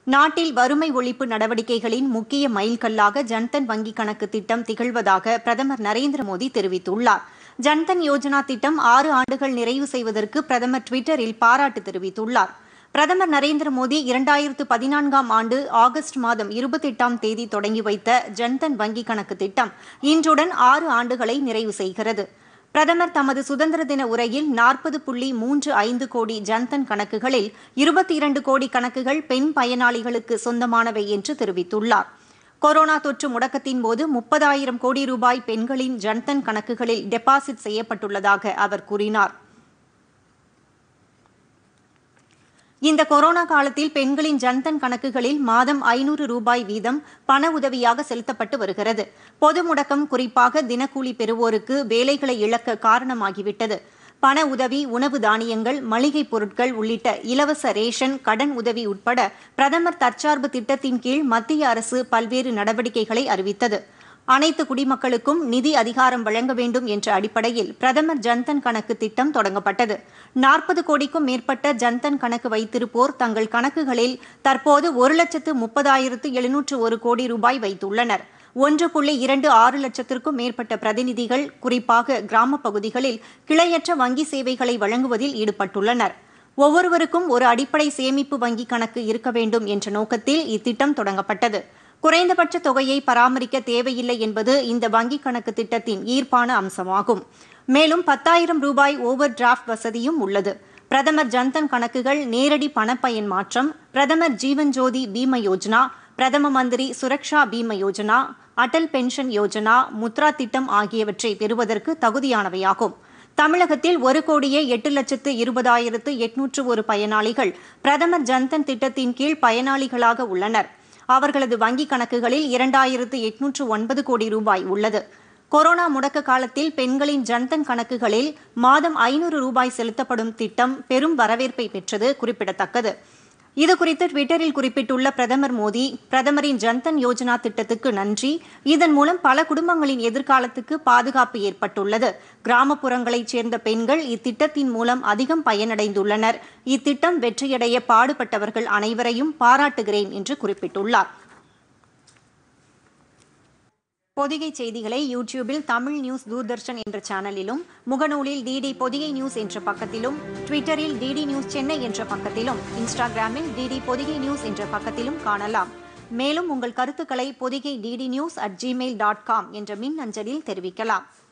நாட்டில் வறுமை ஒழிப்பு நடவடிக்கைகளின் முக்கிய மைல்கல்லாக ஜன்தன் வங்கிக் கணக்கு திட்டம் திகழ்வதாக பிரதமர் நரேந்திர மோடி தெரிவித்துள்ளார் ஜன்தன் யோஜனா திட்டம் ஆறு ஆண்டுகள் நிறைவு செய்வதற்கு பிரதமர் டுவிட்டரில் பாராட்டு தெரிவித்துள்ளார் பிரதமர் நரேந்திர மோடி இரண்டாயிரத்து பதினான்காம் ஆண்டு ஆகஸ்ட் மாதம் இருபத்தெட்டாம் தேதி தொடங்கி வைத்த ஜன்தன் வங்கிக் கணக்கு திட்டம் இன்றுடன் ஆறு ஆண்டுகளை நிறைவு செய்கிறது பிரதமர் தமது சுதந்திர தின உரையில் நாற்பது புள்ளி மூன்று ஐந்து கோடி ஜன்தன் கணக்குகளில் இருபத்தி இரண்டு கோடி கணக்குகள் பெண் பயனாளிகளுக்கு சொந்தமானவை என்று தெரிவித்துள்ளார் கொரோனா தொற்று முடக்கத்தின் போது முப்பதாயிரம் கோடி ரூபாய் பெண்களின் ஜன்தன் கணக்குகளில் டெபாசிட் செய்யப்பட்டுள்ளதாக அவர் கூறினார் இந்த கொரோனா காலத்தில் பெண்களின் ஜன்தன் கணக்குகளில் மாதம் ஐநூறு ரூபாய் வீதம் பண உதவியாக செலுத்தப்பட்டு வருகிறது பொது முடக்கம் குறிப்பாக தினக்கூலி பெறுவோருக்கு வேலைகளை இழக்க காரணமாகிவிட்டது பண உதவி உணவு தானியங்கள் மளிகைப் பொருட்கள் உள்ளிட்ட இலவச ரேஷன் கடன் உதவி உட்பட பிரதமர் தற்சார்பு திட்டத்தின் கீழ் மத்திய அரசு பல்வேறு நடவடிக்கைகளை அறிவித்தது அனைத்து குடிமக்களுக்கும் நிதி அதிகாரம் வழங்க வேண்டும் என்ற அடிப்படையில் பிரதமர் ஜன்தன் கணக்கு திட்டம் தொடங்கப்பட்டது நாற்பது கோடிக்கும் மேற்பட்ட ஜன்தன் கணக்கு வைத்திருப்போர் தங்கள் கணக்குகளில் தற்போது ஒரு லட்சத்து முப்பதாயிரத்து எழுநூற்று ஒரு கோடி ரூபாய் வைத்துள்ளனர் ஒன்று புள்ளி இரண்டு ஆறு லட்சத்திற்கும் மேற்பட்ட பிரதிநிதிகள் குறிப்பாக கிராமப் பகுதிகளில் கிளையற்ற வங்கி சேவைகளை வழங்குவதில் ஈடுபட்டுள்ளனர் ஒவ்வொருவருக்கும் ஒரு அடிப்படை சேமிப்பு வங்கி கணக்கு இருக்க வேண்டும் என்ற நோக்கத்தில் இத்திட்டம் தொடங்கப்பட்டது குறைந்தபட்ச தொகையை பராமரிக்க தேவையில்லை என்பது இந்த வங்கிக் கணக்கு திட்டத்தின் ஈர்ப்பான அம்சமாகும் மேலும் பத்தாயிரம் ரூபாய் ஓவர் டிராஃப்ட் வசதியும் உள்ளது பிரதமர் ஜன்தன் கணக்குகள் நேரடி பணப்பயன் மாற்றம் பிரதமர் ஜீவன் ஜோதி பீம யோஜனா பிரதம மந்திரி சுரக்ஷா பீம யோஜனா அடல் பென்ஷன் யோஜனா முத்ரா திட்டம் ஆகியவற்றை பெறுவதற்கு தகுதியானவையாகும் தமிழகத்தில் ஒரு கோடியே எட்டு லட்சத்து இருபதாயிரத்து எட்நூற்று ஒரு பயனாளிகள் பிரதமர் ஜன்தன் திட்டத்தின் கீழ் பயனாளிகளாக உள்ளனர் அவர்களது வங்கிக் கணக்குகளில் இரண்டாயிரத்து எட்நூற்று ஒன்பது கோடி ரூபாய் உள்ளது கொரோனா முடக்க காலத்தில் பெண்களின் ஜன்தன் கணக்குகளில் மாதம் ஐநூறு ரூபாய் செலுத்தப்படும் திட்டம் பெரும் வரவேற்பை பெற்றது குறிப்பிடத்தக்கது இதுகுறித்து டுவிட்டரில் குறிப்பிட்டுள்ள பிரதமர் மோடி பிரதமரின் ஜன்தன் யோஜனா திட்டத்துக்கு நன்றி இதன் மூலம் பல குடும்பங்களின் எதிர்காலத்துக்கு பாதுகாப்பு ஏற்பட்டுள்ளது கிராமப்புறங்களைச் சேர்ந்த பெண்கள் இத்திட்டத்தின் மூலம் அதிகம் பயனடைந்துள்ளனர் இத்திட்டம் வெற்றியடைய பாடுபட்டவர்கள் அனைவரையும் பாராட்டுகிறேன் என்று குறிப்பிட்டுள்ளார் பொதிகை செய்திகளை யூடியூபில் தமிழ் நியூஸ் தூர்தர்ஷன் என்ற சேனலிலும் முகநூலில் டிடி பொதிகை நியூஸ் என்ற பக்கத்திலும் ட்விட்டரில் டிடி நியூஸ் சென்னை என்ற பக்கத்திலும் இன்ஸ்டாகிராமில் டிடி பொதிகை நியூஸ் என்ற பக்கத்திலும் காணலாம் மேலும் உங்கள் கருத்துக்களை Podhigai DD news at Gmail dot com என்ற மின் அஞ்சலில் தெரிவிக்கலாம்